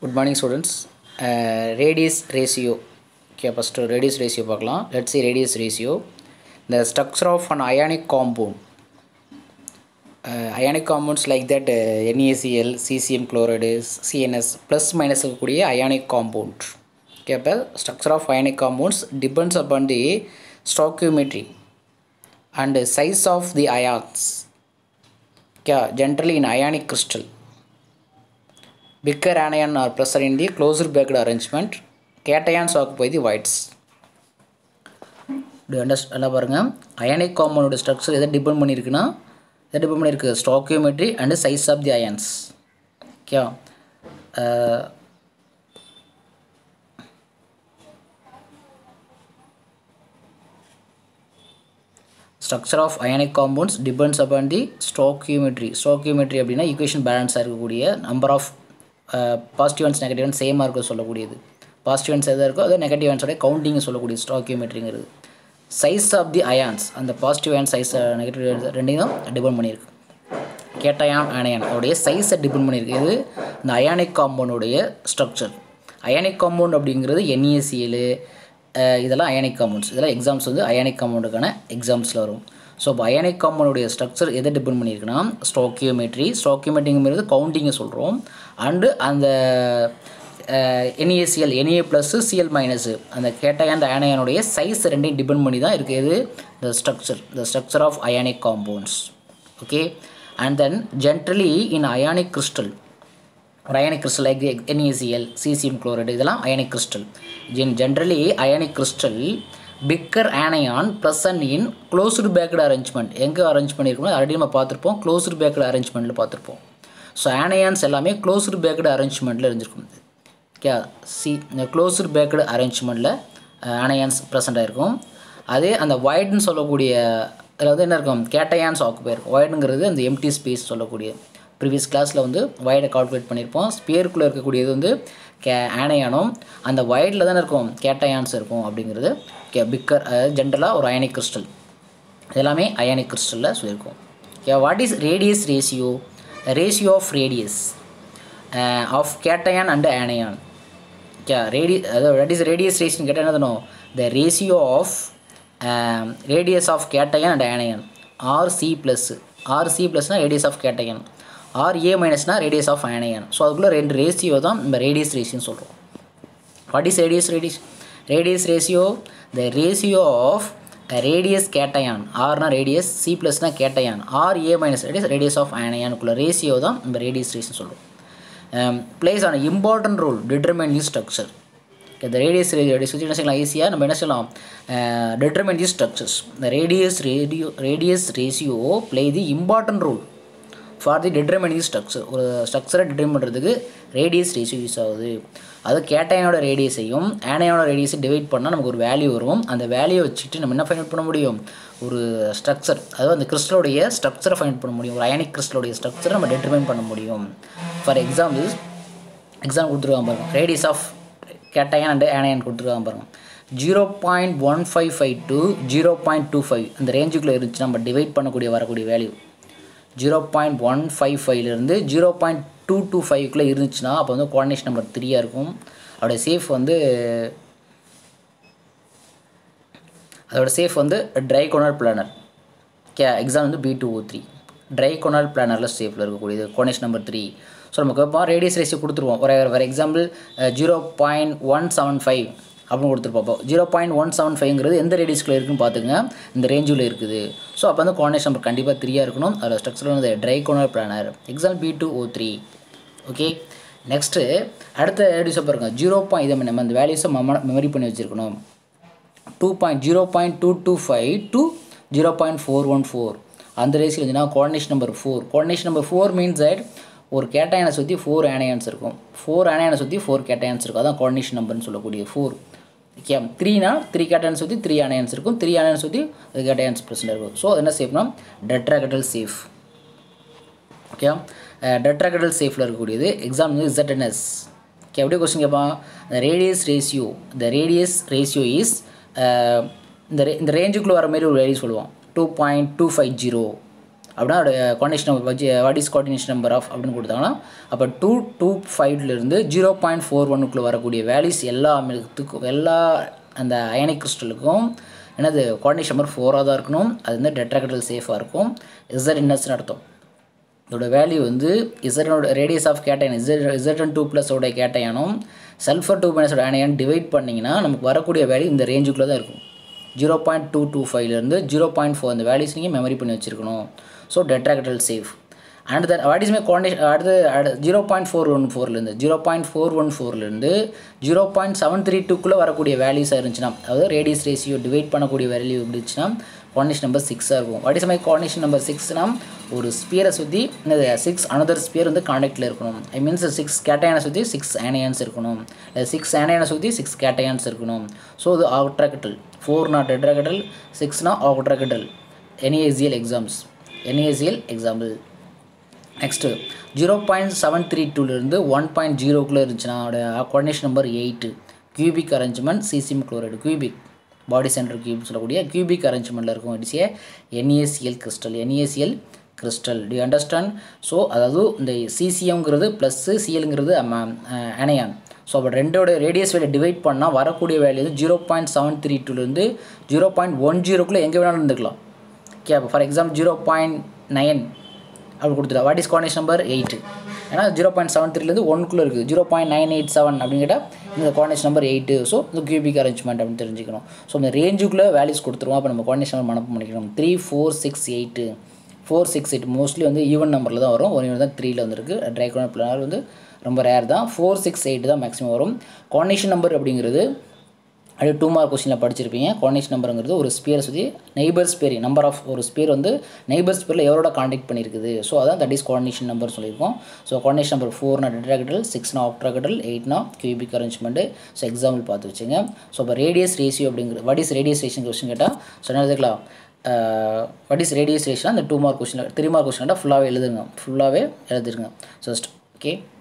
good morning students radius ratio okay first radius ratio பார்க்கலாம் let's see radius ratio the structure of an ionic compound uh, ionic compounds like that uh, NaCl CCM chloride CNS plus minus இருக்கக்கூடிய ionic compound okay அப்போ structure of ionic compounds depends upon the stoichiometry and size of the ions okay generally in ionic crystal bigger anion are present in the closed backed arrangement cations occupy the whites இப்படி understand நல்லா பாருங்கள் ionic காம்பவுண்டோட structure எதை depend பண்ணியிருக்குன்னா எதை depend பண்ணியிருக்கு stoichiometry and size of the ions okay structure of ionic compounds depends upon the stoichiometry stoichiometry அப்படின்னா equation பேலன்ஸாக இருக்கக்கூடிய number of positive ions negative ion சேமாக இருக்க சொல்லக்கூடியது பாசிட்டிவ் அண்ட்ஸ் எதாக இருக்கோ அதே நெகட்டிவ் அண்ட்ஸோட கவுண்டிங் சொல்லக்கூடிய ஸ்டாக்கியோமெட்ரிங்கிறது சைஸ் ஆஃப் தி அயான்ஸ் அந்த பாசிட்டிவ் அயன் சைஸ் நெகட்டிவ் ரெண்டையும் டிபெண்ட் பண்ணியிருக்கு கேட்டயான் அயன் அவருடைய சைஸை டிபெண்ட் பண்ணியிருக்கு இது இந்த அயானிக் காம்பவுண்டுடைய ஸ்ட்ரக்சர் அயானிக் காம்பவுண்ட் அப்படிங்கிறது என்இஎஸ்சிஎல் இதெல்லாம் அயானிக் காம்பவுண்ட்ஸ் இதெல்லாம் எக்ஸாம்ஸ் வந்து அயானிக் காம்பவுண்டுக்கான எக்ஸாம்ஸில் வரும் ஸோ இப்போ அயானிக் காம்பவுண்டுடைய ஸ்ட்ரக்சர் எதை டிபெண்ட் பண்ணியிருக்குன்னா ஸ்டாக்கியோமெட்ரி ஸ்டாக்கியோமெட்ரிங்கிறது கவுண்டிங்கை சொல்கிறோம் அண்டு அந்த NaCl Na plus Cl minus அந்த கேட்டயான் அந்த அயனையனுடைய சைஸ் ரெண்டையும் டிபெண்ட் பண்ணி தான் இருக்குது the structure the structure of ionic compounds okay and then generally in ionic crystal ஒரு அயானிக் கிறிஸ்டல் லைக் என்ஏசிஎல் சிசிஎம் குளோரைடு இதெல்லாம் அயானிக் கிறிஸ்டல் ஜென் generally ionic crystal bigger anion present in closed packed arrangement எங்கே arrange பண்ணியிருக்கோம் already நம்ம பார்த்துருப்போம் closed packed அரேஞ்ச்மெண்ட்டில் பார்த்துருப்போம் ஸோ ஆனையான்ஸ் எல்லாமே க்ளோஸ்டு பேக்கடு அரேஞ்ச்மெண்ட்டில் இருந்திருக்கும் ஓகே சி இந்த க்ளோஸ்டு பேக்கடு அரேஞ்ச்மெண்ட்டில் அனையான்ஸ் ப்ரெசென்ட் ஆகிருக்கும் அதே அந்த ஒய்டுன்னு சொல்லக்கூடிய அதில் வந்து என்ன இருக்கும் கேட்டயான்ஸ் ஆக்குப்பை இருக்கும் ஒய்டுங்கிறது அந்த எம்டி ஸ்பேஸ் சொல்லக்கூடிய ப்ரீவியஸ் கிளாஸில் வந்து ஒய்டை கால்குலேட் பண்ணியிருப்போம் ஸ்பியருக்குள்ளே இருக்கக்கூடியது வந்து கே ஆனையானும் அந்த ஒய்டில் தானே இருக்கும் கேட்டயான்ஸ் இருக்கும் அப்படிங்கிறது கே பிக்கர் ஜென்ரலாக ஒரு அயனிக் கிறிஸ்டல் எல்லாமே அயனிக் கிறிஸ்டலில் சொல்லியிருக்கோம் okay what is radius ratio ratio of radius of cation and anion okay ரேடி அதாவது வாட் இஸ் ரேடியஸ் ரேஷியன் கேட்டால் என்ன தரும் the ratio of radius of cation and anion r c plus r c ப்ளஸ்னால் radius of cation r a மைனஸ்னால் radius of anion so அதுக்குள்ளே ரெண்டு ரேஷியோ தான் நம்ம ரேடியஸ் ரேஷியோன்னு சொல்கிறோம் what is radius radius radius ratio the ratio of radius cation ஆர்னா radius c ப்ளஸ்னா cation r a minus radius radius of ஆனையானுக்குள்ள ரேஷியோ தான் நம்ம ரேடியஸ் ரேஷன் சொல்கிறோம் plays an important role determine the structure இந்த ரேடியஸ் ரேடியஸ் வச்சு என்ன செய்யலாம் ஈஸியாக நம்ம என்ன செய்யலாம் டிட்டர்மைன் தி ஸ்ட்ரக்சர்ஸ் இந்த radius radio radius ratio play the important role for the determine the structure ஒரு ஸ்ட்ரக்சரை டிட்டர்மைன் பண்ணுறதுக்கு ரேடியஸ் ரேஷியோ யூஸ் ஆகுது அது கேட்டையனோட ரேடியஸையும் ஆனையோட ரேடியஸையும் டிவைட் பண்ணால் நமக்கு ஒரு வேல்யூ வரும் அந்த வேல்யூ வச்சுட்டு நம்ம என்ன ஃபைண்ட் அவுட் பண்ண முடியும் ஒரு ஸ்ட்ரக்சர் அதாவது அந்த கிறிஸ்டலோடைய ஸ்ட்ரக்சரை ஃபைண்ட் பண்ண முடியும் ஒரு அயனிக் கிறிஸ்டலோடைய ஸ்ட்ரக்சரை நம்ம டிட்டர்மைன் பண்ண முடியும் ஃபார் எக்ஸாம்பிள் எக்ஸாம் கொடுத்துருக்காங்க பாருங்க radius of cation and anion கொடுத்துருக்காங்க பாருங்க zero point one five five to zero point two five அந்த ரேஞ்சுக்குள்ளே இருந்துச்சு நம்ம டிவைட் பண்ணக்கூடிய வரக்கூடிய value zero point one five ஃபைவ்லேருந்து ஜீரோ பாயிண்ட் டூ டூ ஃபைவ்க்குள்ளே இருந்துச்சுன்னா அப்போ வந்து கோஆர்டினேஷன் நம்பர் த்ரீயாக இருக்கும் அதோட சேஃப் வந்து அதோட சேஃப் வந்து ட்ரை கொனால் பிளானர் கே எக்ஸாம் வந்து B two O three trigonal பிளானரில் சேஃபில் இருக்கக்கூடியது கோஆர்டினேஷன் நம்பர் த்ரீ ஸோ நமக்கு வைப்போம் ரேடியஸ் ரேஷியோ கொடுத்துருவோம் ஒரு for example zero point one seven five அப்படின்னு கொடுத்துருப்போம் அப்போ ஜீரோ பாயிண்ட் ஒன் செவன் ஃபைவ்ங்கிறது எந்த ரேடியஸ்க்குள்ளே இருக்குன்னு பார்த்துங்க இந்த ரேஞ்சில் இருக்குது ஸோ அப்போ வந்து கோஆர்டினேஷன் நம்பர் கண்டிப்பாக த்ரீயாக இருக்கணும் அதில் ஸ்ட்ரக்சர் வந்து trigonal planar exam B two O three okay next அடுத்த ரேடியஸை பாருங்க ஜீரோ பாயிண்ட் இதை நம்ம இந்த வேல்யூஸை மெமரி பண்ணி வச்சுருக்கணும் two point zero point two two five two zero point four one four அந்த ரேஸில் இருந்துச்சுன்னா coordination number four coordination number four means that ஒரு கேட்டாயனை சுற்றி ஃபோர் ஆனையான்ஸ் இருக்கும் ஃபோர் ஆனையானை சுற்றி ஃபோர் கேட்டாயன்ஸ் இருக்கும் அதான் கோஆர்டினேஷன் நம்பர்னு சொல்லக்கூடிய ஃபோர் ஓகே த்ரீனா த்ரீ கேட்டாயன்ஸ் சுற்றி த்ரீ ஆனையான்ஸ் இருக்கும் த்ரீ ஆனையான்ஸ் சுற்றி கேட்டாயன்ஸ் ப்ரெசென்ட் இருக்கும் ஸோ என்ன சேஃப்னா டெட்ராகட்டல் சேஃப் ஓகே டெட்ராகட்டல் சேஃபில் இருக்கக்கூடியது எக்ஸாம் வந்து இசட்என்எஸ் ஓகே அப்படியே கொஸ்டின் கேட்பான் the radius ratio the radius ratio is இந்த ரே இந்த ரேஞ்சுக்குள்ளே வர மாதிரி ஒரு வேல்யூ சொல்லுவோம் two point two five zero அப்படின்னா அதோட கோஆர்டினேஷன் நம்பர் வச்சு what is coordination number of அப்படின்னு கொடுத்தாங்கன்னா அப்போ டூ டூ ஃபைவ்லேருந்து ஜீரோ பாயிண்ட் ஃபோர் ஒன்னுக்குள்ளே வரக்கூடிய வேல்யூஸ் எல்லா அமிலத்துக்கும் எல்லா அந்த அயனிக் கிறிஸ்டலுக்கும் என்னது கோஆர்டினேஷன் நம்பர் ஃபோராக தான் இருக்கணும் அது வந்து டெட்ராகடல் சேஃபாக இருக்கும் இசட் இன்னஸ்னு அர்த்தம் இதோட வேல்யூ வந்து இசடனோட ரேடியஸ் ஆஃப் கேட்டையன் இசட் இசட்டன் டூ ப்ளஸோட கேட்டையானும் சல்ஃபர் டூ மைனஸோட ஆனையான் டிவைட் பண்ணிங்கன்னா நமக்கு வரக்கூடிய வேல்யூ இந்த ரேஞ்சுக்குள்ளே தான் இருக்கும் ஜீரோ பாயிண்ட் டூ டூ ஃபைவ்லேருந்து ஜீரோ பாயிண்ட் ஃபோர் அந்த வேல்யூஸ் நீங்கள் மெமரி பண்ணி வச்சுருக்கணும் so tetrahedral shape and that what is my coordination அடுத்து அடுத்து ஜீரோ பாயிண்ட் ஃபோர் ஒன் ஃபோர்லேருந்து ஜீரோ பாயிண்ட் ஃபோர் ஒன் ஃபோர்லேருந்து ஜீரோ பாயிண்ட் செவன் த்ரீ டூக்குள்ளே வரக்கூடிய வேல்யூஸாக இருந்துச்சுன்னா அதாவது ரேடியஸ் ரேஷியோ டிவைட் பண்ணக்கூடிய வேல்யூ இருந்துச்சுன்னா கோஆர்டினேஷன் நம்பர் சிக்ஸாக இருக்கும் what is my coordination number சிக்ஸ்னா ஒரு ஸ்பியரை சுற்றி என்னது சிக்ஸ் அனதர் ஸ்பியர் வந்து காண்டாக்டில் இருக்கணும் ஐ மீன்ஸ் சிக்ஸ் கேட்டையானை சுற்றி சிக்ஸ் ஆனையான்ஸ் இருக்கணும் இல்லை சிக்ஸ் ஆனையானை சுற்றி சிக்ஸ் கேட்டையான்ஸ் இருக்கணும் ஸோ அது ஆக்ட்ராக்கட்டல் ஃபோர்னா டெட்ராகட்டல் சிக்ஸ்னா octahedral NaCl exams NaCl example next zero point seven three டூலேருந்து ஒன் பாயிண்ட் ஜீரோக்குள்ளே இருந்துச்சுன்னா அதோட coordination number eight cubic arrangement CCM chloride cubic body centre cube சொல்லக்கூடிய கியூபிக் அரேஞ்ச்மெண்ட்டில் இருக்கும் it's a NaCl crystal NaCl crystal டி understand so அதாவது இந்த சிசிஎம்ங்கிறது ப்ளஸ்ஸு சிஎல்ங்கிறது அனையான் ஸோ அப்போ ரெண்டோட ரேடியஸ் வேலை டிவைட் பண்ணால் வரக்கூடிய வேல்யூ வந்து ஜீரோ பாயிண்ட் செவன் த்ரீ டூலேருந்து ஜீரோ பாயிண்ட் ஒன் ஜீரோக்குள்ளே எங்கே வேணாலும் இருந்துக்கலாம் ஓகே அப்போ for example zero point nine அப்படி கொடுத்துட்டா what is coordination number eight ஏன்னா ஜீரோ பாயிண்ட் செவன் த்ரீலேருந்து ஒன்றுக்குள்ளே இருக்குது zero point nine eight seven அப்படின்னு கேட்டால் இந்த கோஆர்டினேஷன் நம்பர் எயிட்டு ஸோ இந்த கியூபிக் அரேஞ்ச்மெண்ட் அப்படின்னு தெரிஞ்சுக்கணும் ஸோ இந்த ரேஞ்சுக்குள்ளே வேல்யூஸ் கொடுத்துருவோம் அப்போ நம்ம கோஆர்டினேஷன் நம்பர் மனப்பு பண்ணிக்கணும் three four six eight four six eight mostly வந்து ஈவன் நம்பரில் தான் வரும் ஒரு ஈவன் தான் த்ரீல வந்துருக்கு ட்ரைகோனல் பிளானர் வந்து ரொம்ப ரேர் தான் ஃபோர் சிக்ஸ் எயிட் தான் மேக்ஸிமம் வரும் கோஆர்டினேஷன் நம்பர் அப்படிங்கிறது அப்படியே டூ மார்க் கொஸ்டினில் படிச்சிருப்பீங்க கோஆர்டினேஷன் நம்பருங்கிறது ஒரு ஸ்பியர் சுற்றி நெய்பர் ஸ்பியர் நம்பர் ஆஃப் ஒரு ஸ்பியர் வந்து நெய்பர் ஸ்பியரில் எவரோட காண்டாக்ட் பண்ணியிருக்குது ஸோ அதான் தட் இஸ் கோஆர்டினேஷன் நம்பர் சொல்லியிருக்கோம் ஸோ கோஆர்டினேஷன் நம்பர் ஃபோர்னா டெட்ராகட்டல் சிக்ஸ்னா ஆக்ட்ராகட்டல் எயிட்னா கியூபிக் அரேஞ்ச்மெண்ட்டு ஸோ எக்ஸாம்பிள் பார்த்து வச்சுங்க ஸோ இப்போ ரேடியஸ் ரேஷியோ அப்படிங்கிறது what is radius ration question கேட்டால் ஸோ என்ன எழுதிக்கலாம் வாட் இஸ் ரேடியஸ் ரேஷன் அந்த two mark question three mark question கேட்டால் ஃபுல்லாகவே எழுதுங்க ஃபுல்லாகவே எழுதிருங்க ஜஸ்ட் ஓகே